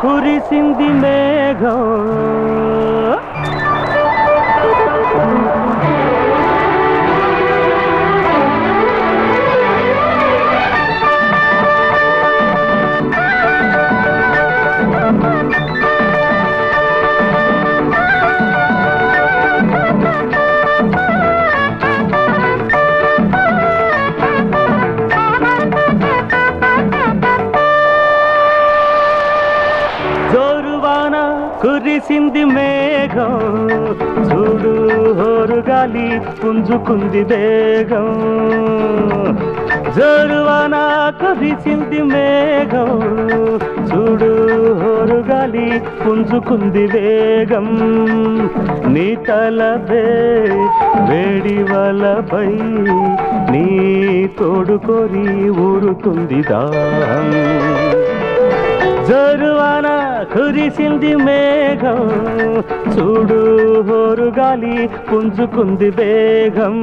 కురిసింది మేఘం జోరువాన కురిసింది మేఘం చూడు హోరుగాలి పుంజుకుంది వేగం జోరువాన కురిసింది మేఘం చూడు హోరుగాలి పుంజుకుంది వేగం నీ తలపే వేడి వలపై నీ తోడు కోరి ఊరుతుంది దాహం జరువాన కురిసింది మేఘం చూడు హోరుగాలి పుంజుకుంది వేగం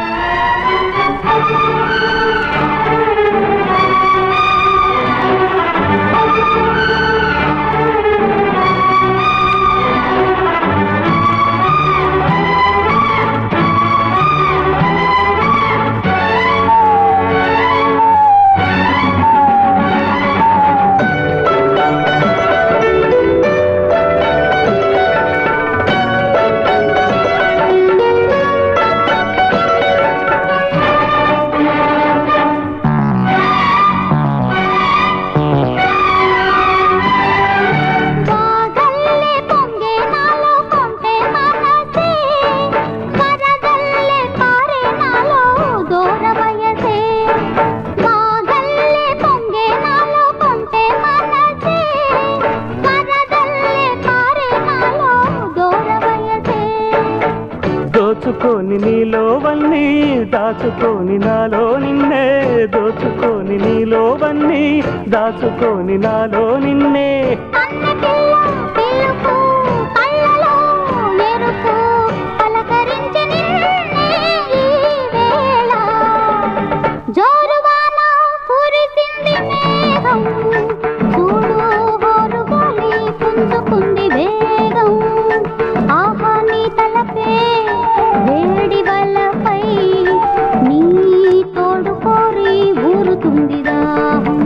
వాగల్లే పొంగే నాలో కొంటే మనసే వరదల్లే పారే నాలో దూర వయసే వాగల్లే పొంగే నాలో కొంటే మనసే వరదల్లే పారే నాలో దూర వయసే దోచుకొని నీలోవన్నీ దాచుకొని నాలో నిన్నే దోచుకొని నీలోవన్నీ దాచుకొని నాలో నిన్నే అన్నకిల్ల పిలుపు కళ్ళలో ఎరుపు పలకరించి నిన్నే ఈ వేళ జోరువాన కురిసింది మేఘం చూడు హోరుగాలి పుంజుకుంది వేగం ఆహా నీ తలపే వేడి వలపై నీ తోడు కోరి ఊరుతుంది దాహం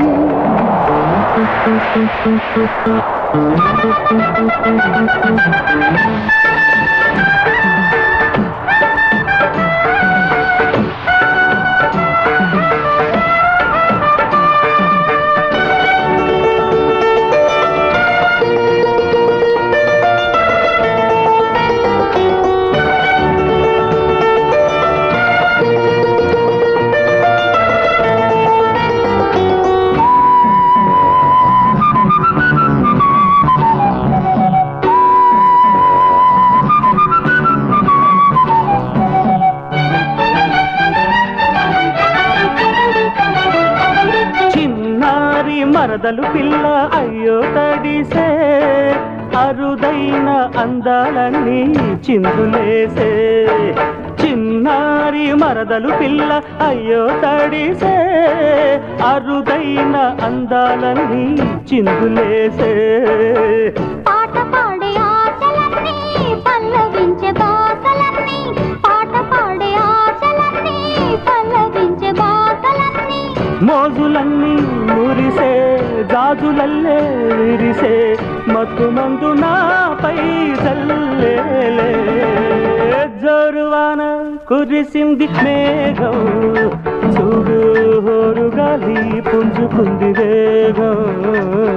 చిన్నారి మరదలు పిల్ల అయ్యో తడిసే అరుదైన అందాలన్నీ చిందులేసే చిన్నారి మరదలు పిల్ల అయ్యో తడిసే అరుదైన అందాలన్నీ చిందులేసే పాట పాడే ఆశలన్నీ పల్లవించే బాసలన్నీ పాట పాడే ఆశలన్నీ పల్లవించే బాసలన్నీ మోజులన్నీ మురిసే గాజులల్లే విరిసే మత్తు మందు నాపై చల్లేలే జోరువాన కురిసింది మేఘం చూడు హోరుగాలి పుంజుకుంది వేగం